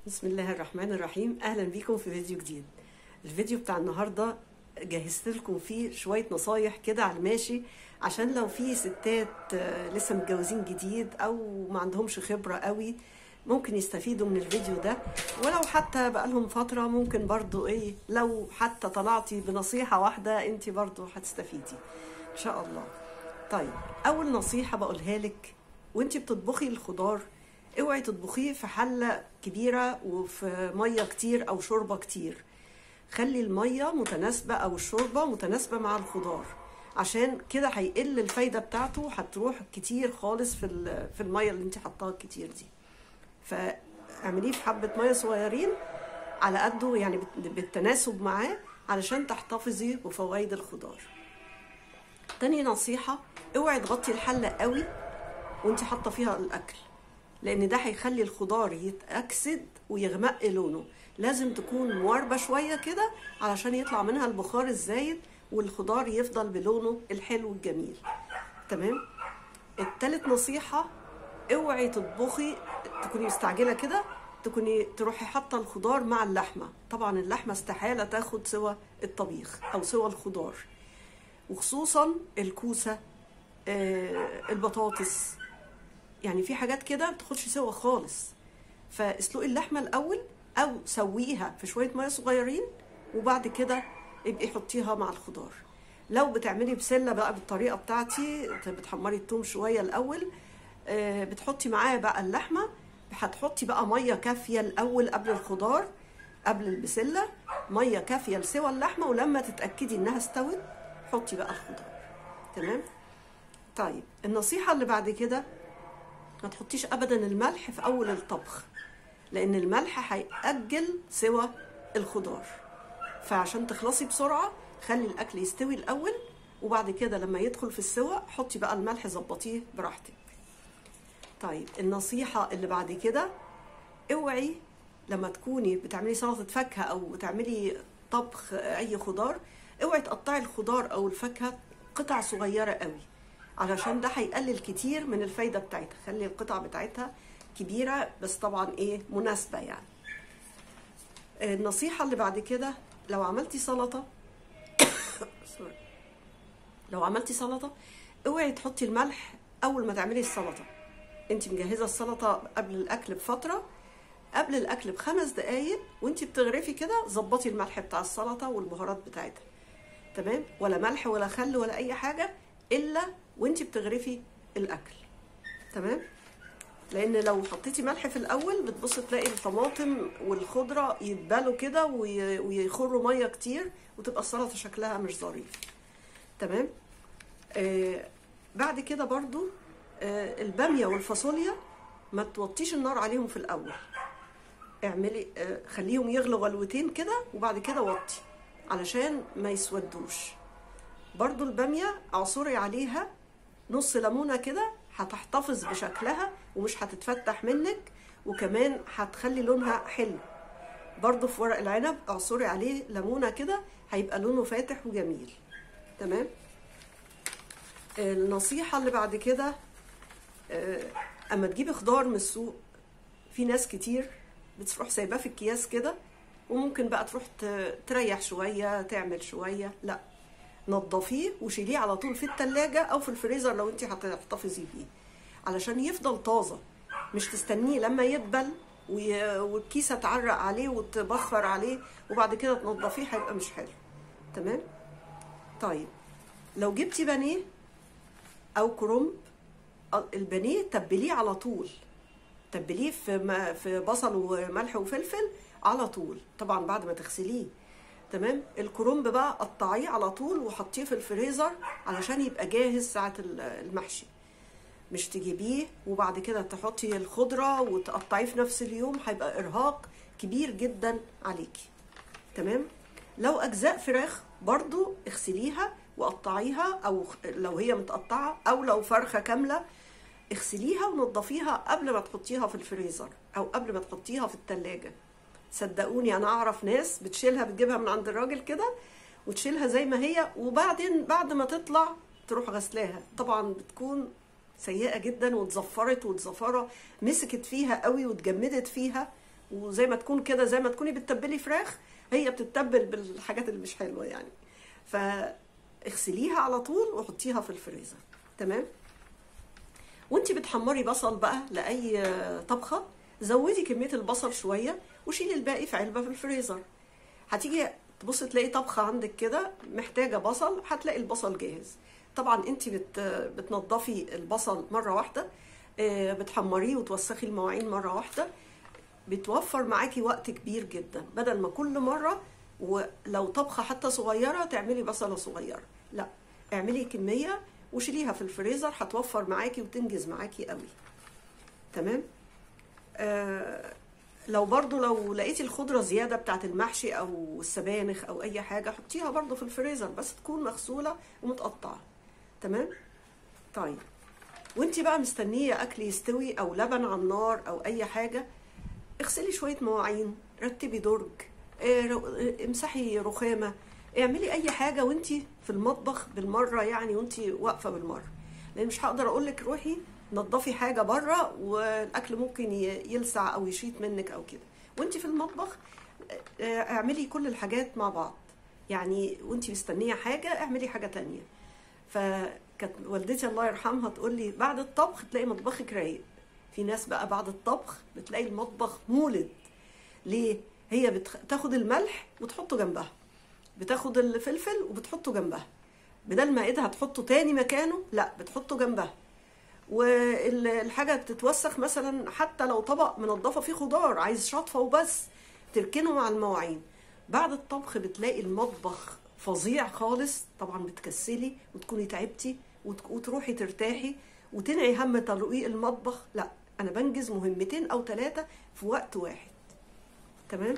بسم الله الرحمن الرحيم اهلا بيكم في فيديو جديد الفيديو بتاع النهارده جهزت لكم فيه شويه نصايح كده على الماشي عشان لو في ستات آه، لسه متجوزين جديد او ما عندهمش خبره قوي ممكن يستفيدوا من الفيديو ده ولو حتى بقالهم فتره ممكن برضو ايه لو حتى طلعتي بنصيحه واحده انت برضو هتستفيدي ان شاء الله طيب اول نصيحه بقولها لك وانت بتطبخي الخضار اوعي تطبخيه في حله كبيره وفي ميه كتير او شوربه كتير خلي الميه متناسبه او الشوربه متناسبه مع الخضار عشان كده هيقل الفايده بتاعته هتروح كتير خالص في ال- في الميه اللي انت حطاها كتير دي فاعمليه في حبه ميه صغيرين على قده يعني بت- بالتناسب معاه علشان تحتفظي بفوائد الخضار تاني نصيحة اوعي تغطي الحلة قوي وانت حاطة فيها الأكل لأن ده هيخلي الخضار يتأكسد ويغمق لونه لازم تكون مواربة شوية كده علشان يطلع منها البخار الزايد والخضار يفضل بلونه الحلو الجميل تمام التالت نصيحة اوعي تطبخي تكوني مستعجلة كده تكوني تروحي حاطة الخضار مع اللحمة طبعا اللحمة استحالة تاخد سوى الطبيخ أو سوى الخضار وخصوصا الكوسه آه، البطاطس يعني في حاجات كده ما بتاخدش سوا خالص فاسلقي اللحمه الاول او سويها في شويه ميه صغيرين وبعد كده ابقي حطيها مع الخضار لو بتعملي بسله بقى بالطريقه بتاعتي بتحمري التوم شويه الاول آه، بتحطي معاه بقى اللحمه هتحطي بقى ميه كافيه الاول قبل الخضار قبل البسله ميه كافيه لسوى اللحمه ولما تتاكدي انها استوت حطي بقى الخضار تمام طيب النصيحه اللي بعد كده ما تحطيش ابدا الملح في اول الطبخ لان الملح هيأجل سوى الخضار فعشان تخلصي بسرعه خلي الاكل يستوي الاول وبعد كده لما يدخل في السوى حطي بقى الملح ظبطيه براحتك طيب النصيحه اللي بعد كده اوعي لما تكوني بتعملي سلطه فاكهه او بتعملي طبخ اي خضار اوعي تقطعي الخضار او الفاكهه قطع صغيره قوي علشان ده هيقلل كتير من الفايده بتاعتها خلي القطع بتاعتها كبيره بس طبعا ايه مناسبه يعني النصيحه اللي بعد كده لو عملتي سلطه سوري. لو عملتي سلطه اوعي تحطي الملح اول ما تعملي السلطه انت مجهزه السلطه قبل الاكل بفتره قبل الاكل بخمس دقايق وانت بتغرفي كده ظبطي الملح بتاع السلطه والبهارات بتاعتها تمام ولا ملح ولا خل ولا اي حاجه الا وانت بتغرفي الاكل تمام لان لو حطيتي ملح في الاول بتبص تلاقي الطماطم والخضره يتبالوا كده وي- ويخروا ميه كتير وتبقى السلطه شكلها مش ظريف تمام آه بعد كده برضو آه الباميه والفاصوليا ما توطيش النار عليهم في الاول اعملي آه، خليهم يغلوا غلوتين كده وبعد كده وطي علشان ما يسودوش برضو البامية اعصري عليها نص ليمونة كده هتحتفظ بشكلها ومش هتتفتح منك وكمان هتخلي لونها حلو برضو في ورق العنب اعصري عليه ليمونة كده هيبقى لونه فاتح وجميل تمام النصيحة اللي بعد كده آه، اما تجيبي خضار من السوق في ناس كتير بتروح سايباه في الكياس كده وممكن بقى تروح ت- تريح شوية تعمل شوية لا نضفيه وشيليه على طول في التلاجة أو في الفريزر لو انت هتحتفظي بيه علشان يفضل طازة مش تستنيه لما يدبل وي- والكيسة تعرق عليه وتبخر عليه وبعد كده تنضفيه هيبقى مش حلو تمام طيب لو جبتي بانيه أو كرنب البانيه تبليه على طول تبليه في ما في بصل وملح وفلفل على طول طبعا بعد ما تغسليه تمام الكرنب بقى قطعيه على طول وحطيه في الفريزر علشان يبقى جاهز ساعة ال- المحشي مش تجيبيه وبعد كده تحطي الخضرة وتقطعيه في نفس اليوم هيبقى إرهاق كبير جدا عليكي تمام لو أجزاء فراخ برضو اغسليها وقطعيها أو لو هي متقطعة أو لو فرخة كاملة اغسليها ونضفيها قبل ما تحطيها في الفريزر او قبل ما تحطيها في التلاجة صدقوني انا اعرف ناس بتشيلها بتجيبها من عند الراجل كده وتشيلها زي ما هي وبعدين بعد ما تطلع تروح غسلاها طبعا بتكون سيئة جدا واتزفرت والزفارة مسكت فيها قوي واتجمدت فيها وزي ما تكون كده زي ما تكوني بتتبلي فراخ هي بتتبل بالحاجات اللي مش حلوه يعني فاغسليها على طول وحطيها في الفريزر تمام وانت بتحمري بصل بقى لاي طبخه زودي كميه البصل شويه وشيلي الباقي في علبه في الفريزر هتيجي تبص تلاقي طبخه عندك كده محتاجه بصل هتلاقي البصل جاهز طبعا انت بت بتنضفي البصل مره واحده آه، بتحمريه وتوسخي المواعين مره واحده بتوفر معاكي وقت كبير جدا بدل ما كل مره ولو طبخه حتى صغيره تعملي بصله صغيره لا اعملي كميه وشيليها في الفريزر هتوفر معاكي وتنجز معاكي قوي تمام آه لو برضو لو لقيتي الخضرة زيادة بتاعت المحشي أو السبانخ أو أي حاجة حطيها برضو في الفريزر بس تكون مغسولة ومتقطعة تمام طيب وانتي بقى مستنية أكل يستوي أو لبن على النار أو أي حاجة اغسلي شوية مواعين رتبي درج اه، رو- اه، امسحي رخامة اعملي أي حاجة وانتي في المطبخ بالمرة يعني وانتي واقفة بالمرة لأن مش هقدر أقولك روحي نضفي حاجة بره والأكل ممكن ي- يلسع أو يشيط منك أو كده وانتي في المطبخ اه، اعملي كل الحاجات مع بعض يعني وانتي مستنية حاجة اعملي حاجة تانية فكانت والدتي الله يرحمها تقول لي بعد الطبخ تلاقي مطبخك رايق في ناس بقى بعد الطبخ بتلاقي المطبخ مولد ليه هي بتاخد الملح وتحطه جنبها بتاخد الفلفل وبتحطه جنبها بدل ما ايدها تحطه تاني مكانه لا بتحطه جنبها والحاجه بتتوسخ مثلا حتى لو طبق منضفه فيه خضار عايز شطفه وبس تركنه مع المواعين بعد الطبخ بتلاقي المطبخ فظيع خالص طبعا بتكسلي وتكوني تعبتي وت- وتروحي ترتاحي وتنعي هم ترويق المطبخ لا انا بنجز مهمتين او ثلاثه في وقت واحد تمام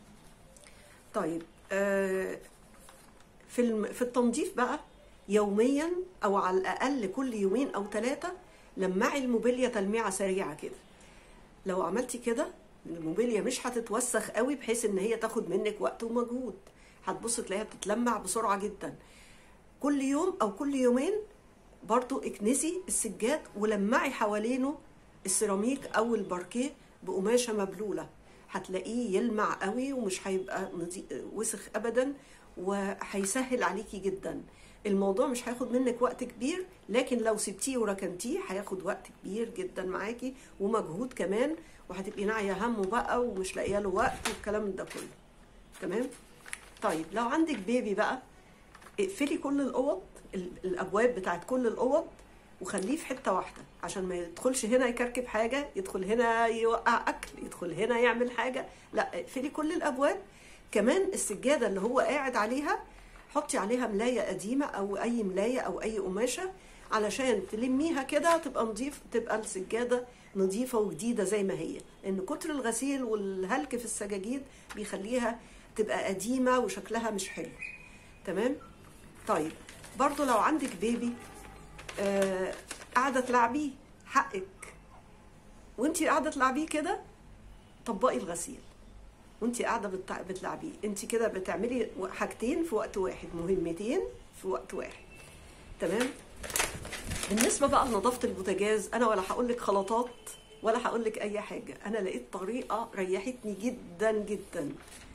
طيب آه في الم... في التنظيف بقى يوميا او على الاقل كل يومين او ثلاثه لمعي الموبيليا تلميعه سريعه كده لو عملتي كده الموبيليا مش هتتوسخ قوي بحيث ان هي تاخد منك وقت ومجهود هتبص تلاقيها بتتلمع بسرعه جدا كل يوم او كل يومين برضو اكنسي السجاد ولمعي حوالينه السيراميك او الباركيه بقماشه مبلوله هتلاقيه يلمع قوي ومش هيبقى نضي- وسخ ابدا وهيسهل عليكي جدا الموضوع مش هياخد منك وقت كبير لكن لو سبتيه وركنتيه هياخد وقت كبير جدا معاكي ومجهود كمان وهتبقي ناعيه همه بقى ومش لاقيه له وقت والكلام ده كله تمام طيب لو عندك بيبي بقى اقفلي كل الاوض ال- الابواب بتاعت كل الاوض وخليه في حته واحده عشان ما يدخلش هنا يكركب حاجه يدخل هنا يوقع اكل يدخل هنا يعمل حاجه لا اقفلي كل الابواب كمان السجاده اللي هو قاعد عليها حطي عليها ملايه قديمه او اي ملايه او اي قماشه علشان تلميها كده تبقى نظيف تبقى السجاده نظيفه وجديده زي ما هي لان كتر الغسيل والهلك في السجاجيد بيخليها تبقى قديمه وشكلها مش حلو تمام طيب برضو لو عندك بيبي آه قاعده تلعبيه حقك وانتي قاعده تلعبيه كده طبقي الغسيل وانتي قاعده بتع- بتلعبيه انتي كده بتعملي حاجتين في وقت واحد مهمتين في وقت واحد تمام بالنسبه بقى لنظافه البوتاجاز انا ولا هقول لك خلطات ولا هقول لك اي حاجه انا لقيت طريقه ريحتني جدا جدا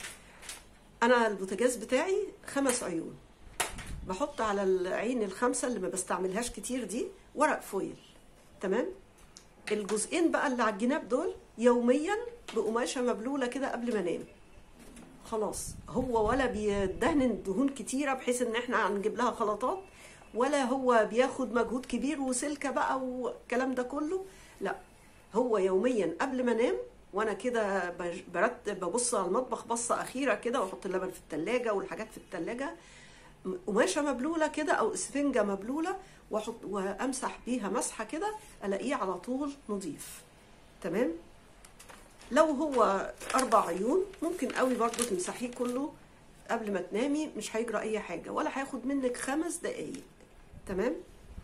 انا البوتاجاز بتاعي خمس عيون بحط على العين الخمسه اللي ما بستعملهاش كتير دي ورق فويل تمام الجزئين بقى اللي على الجناب دول يوميا بقماشه مبلوله كده قبل ما انام خلاص هو ولا بيدهن دهون كتيره بحيث ان احنا هنجيب لها خلطات ولا هو بياخد مجهود كبير وسلكه بقى والكلام ده كله لا هو يوميا قبل ما انام وانا كده بج- برتب ببص على المطبخ بصه اخيره كده واحط اللبن في التلاجة والحاجات في التلاجة م- قماشه مبلوله كده او اسفنجه مبلوله واحط وامسح بيها مسحه كده الاقيه على طول نظيف تمام لو هو اربع عيون ممكن قوي برضو تمسحيه كله قبل ما تنامي مش هيجرى اي حاجه ولا هياخد منك خمس دقايق تمام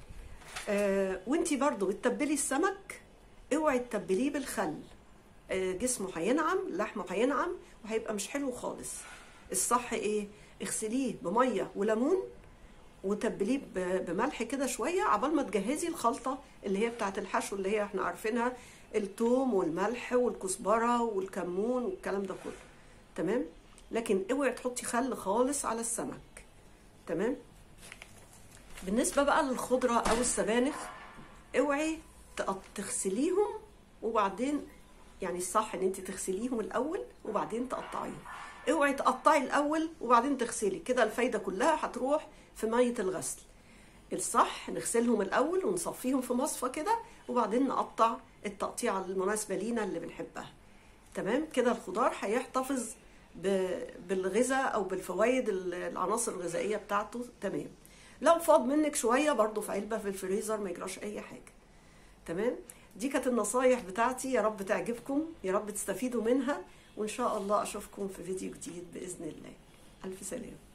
آه وانتي برضو بتتبلي السمك اوعي تتبليه بالخل آه جسمه هينعم لحمه هينعم وهيبقى مش حلو خالص الصح ايه اغسليه بميه وليمون وتبليه ب- بملح كده شويه عبال ما تجهزي الخلطه اللي هي بتاعه الحشو اللي هي احنا عارفينها التوم والملح والكزبره والكمون والكلام ده كله تمام لكن اوعي تحطي خل خالص على السمك تمام بالنسبه بقى للخضره او السبانخ اوعي تق- تغسليهم وبعدين يعني الصح ان انت تغسليهم الاول وبعدين تقطعيهم اوعي تقطعي الاول وبعدين تغسلي كده الفايده كلها هتروح في ميه الغسل الصح نغسلهم الاول ونصفيهم في مصفى كده وبعدين نقطع التقطيعه المناسبه لينا اللي بنحبها تمام كده الخضار هيحتفظ ب- بالغذاء او بالفوائد ال- العناصر الغذائيه بتاعته تمام لو فاض منك شويه برضو في علبه في الفريزر ما يجراش اي حاجه تمام دي كانت النصايح بتاعتي يا رب تعجبكم يا رب تستفيدوا منها وان شاء الله اشوفكم في فيديو جديد باذن الله الف سلامه